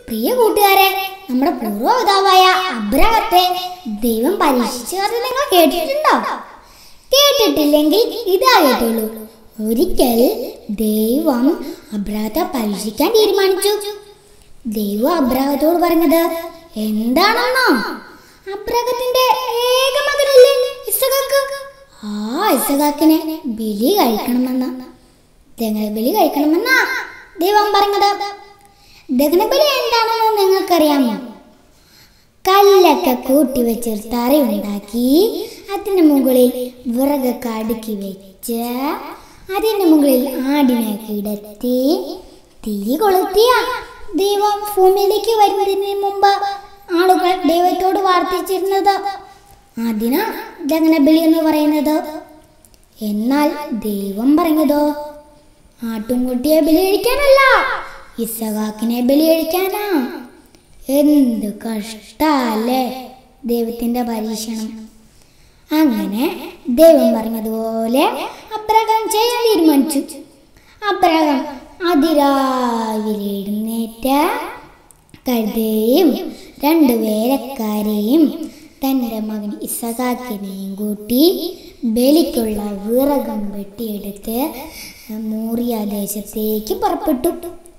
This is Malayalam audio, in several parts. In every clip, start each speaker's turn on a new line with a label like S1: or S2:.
S1: പ്രിയ കൂട്ടുകാരെ നമ്മുടെ പൂർവ്വപിതാവായ അബ്രഹത്തെ ദൈവം പരീക്ഷിച്ചത് നിങ്ങൾ കേട്ടിട്ടുണ്ടോ കേട്ടിട്ടില്ലെങ്കിൽ ഇതാ കേട്ടുള്ളൂ ഒരിക്കൽ ദൈവം അബ്രഹത്തെ പരീക്ഷിക്കാൻ തീരുമാനിച്ചു ദൈവം അബ്രഹത്തോട് പറഞ്ഞത് എന്താണെന്നോ അബ്രഹത്തിന്റെ ഏക മകനല്ലേ ഇസഹാക്ക് ആ ഇസഹാക്കിനെ ബലി കഴിക്കണമെന്ന് ദഹനബലി കഴിക്കണമെന്നാ ദൈവം പറഞ്ഞത് ദഹനബലി എന്താണെന്ന് നിങ്ങൾക്കറിയാമോ കല്ലൊക്കെ കൂട്ടി വെച്ചൊരു തറ ഉണ്ടാക്കി അതിന് മുകളിൽ വിറകൊക്കെ അടുക്കി വെച്ച് അതിന് മുകളിൽ ആടിനെ കിടത്തി തീ കൊളുത്തിയ ദൈവം ഭൂമിയിലേക്ക് വരുന്നതിന് മുമ്പ് ആളുകൾ ദൈവത്തോട് പ്രാർത്ഥിച്ചിരുന്നത് അതിനാ ദഹനബലി എന്ന് പറയുന്നത് എന്നാൽ ദൈവം പറഞ്ഞതോ ആട്ടുംകുട്ടിയെ ബലി കഴിക്കാനല്ല ഇസഹാക്കിനെ ബലി കഴിക്കാനാ എന്ത് കഷ്ടല്ലേ ദൈവത്തിന്റെ പരീക്ഷണം അങ്ങനെ ദൈവം പറഞ്ഞതുപോലെ അബ്രഹാം ചെയ്യാൻ തീരുമാനിച്ചു അബ്രഹാം അതിരാവിലെ എഴുന്നേറ്റ് കഴുതയും രണ്ട് വേലക്കാരെയും തൻ്റെ മകൻ ഇസഹാക്കിനെയും കൂട്ടി ബലിക്കുള്ള വിറകം വെട്ടിയെടുത്ത് മൂറിയ ദേശത്തേക്ക് പുറപ്പെട്ടു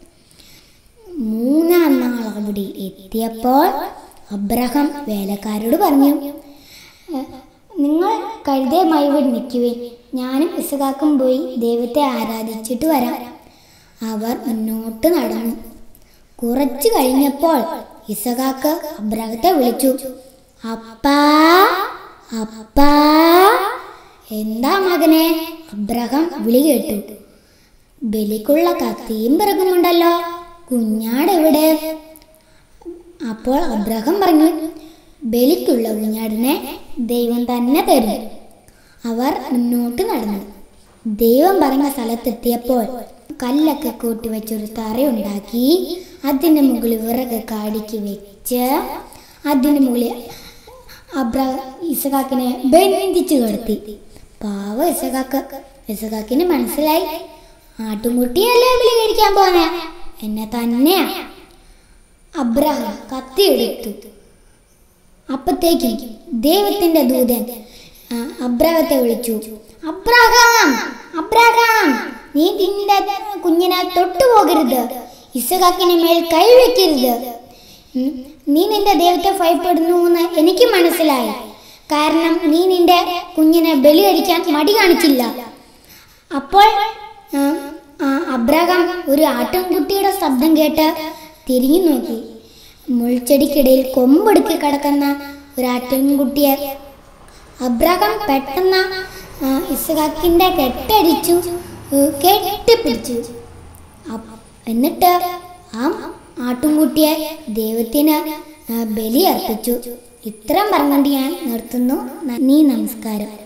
S1: മൂന്നാം നാൾ അവിടെ എത്തിയപ്പോൾ അബ്രഹാം വേലക്കാരോട് പറഞ്ഞു "ഏ, നിങ്ങൾ കഴുതയുമായി ഇവിടെ നിൽക്കുവേ ഞാനും ഇസഹാക്കും പോയി ദൈവത്തെ ആരാധിച്ചിട്ട് വരാം അവർ മുന്നോട്ട് നടന്നു കുറച്ചു കഴിഞ്ഞപ്പോൾ ഇസഹാക്ക് അബ്രഹത്തെ വിളിച്ചു അപ്പാ അപ്പാ എന്താ മകനെ അബ്രഹം വിളി കേട്ടു ബലിക്കുള്ള കത്തിയും പിറകുമുണ്ടല്ലോ കുഞ്ഞാട് എവിടെ അപ്പോൾ അബ്രഹം പറഞ്ഞു ബലിക്കുള്ള കുഞ്ഞാടിനെ ദൈവം തന്നെ തരും അവർ മുന്നോട്ട് നടന്നു ദൈവം പറഞ്ഞ സ്ഥലത്തെത്തിയപ്പോൾ കല്ലൊക്കെ കൂട്ടി വെച്ചൊരു തറയുണ്ടാക്കി അതിന് മുകളിൽ വിറകൊക്കെ അടുക്കി വെച്ച് അതിന് മുകളിൽ അബ്ര ഇസഹാക്കിനെ ബന്ധിച്ചു കിടത്തി പാവ ഇസഹാക്ക് ഇസഹാക്കിന് മനസ്സിലായി ആട്ടുംകുട്ടിയല്ലേ ബലി കഴിക്കാൻ പോന്നെ എന്നെ തന്നെയാ അബ്രഹാം കത്തിയെടുത്തു അപ്പത്തേക്കും ദൈവത്തിന്റെ ദൂതൻ ആ, അബ്രഹത്തെ വിളിച്ചു അബ്രഹാം അബ്രഹാം നീ നിന്റെ കുഞ്ഞിനെ തൊട്ടുപോകരുത് ഇസഹാക്കിന് മേൽ കൈവയ്ക്കരുത് ഉം, നീ നിന്റെ ദൈവത്തെ ഭയപ്പെടുന്നു എന്ന് എനിക്ക് മനസ്സിലായി കാരണം നീ നിന്റെ കുഞ്ഞിനെ ബലി കഴിക്കാൻ മടി കാണിച്ചില്ല അപ്പോൾ ആ, ആ, അബ്രഹാം ഒരു ആട്ടിൻകുട്ടിയുടെ ശബ്ദം കേട്ട് തിരിഞ്ഞു നോക്കി മുൾച്ചെടിക്കിടയിൽ കൊമ്പെടുക്കി കിടക്കുന്ന ഒരു ആട്ടിൻകുട്ടിയെ അബ്രഹാം പെട്ടെന്ന് ആ, ഇസ്ഹാക്കിന്റെ കെട്ടടിച്ചു ഏ, കെട്ടിപ്പിടിച്ചു അപ്പ് എന്നിട്ട് ആ ആട്ടുംകുട്ടിയെ ദൈവത്തിന് ആ, ബലി അർപ്പിച്ചു ഇത്രയും പറഞ്ഞുകൊണ്ട് ഞാൻ നിർത്തുന്നു നന്ദി നമസ്കാരം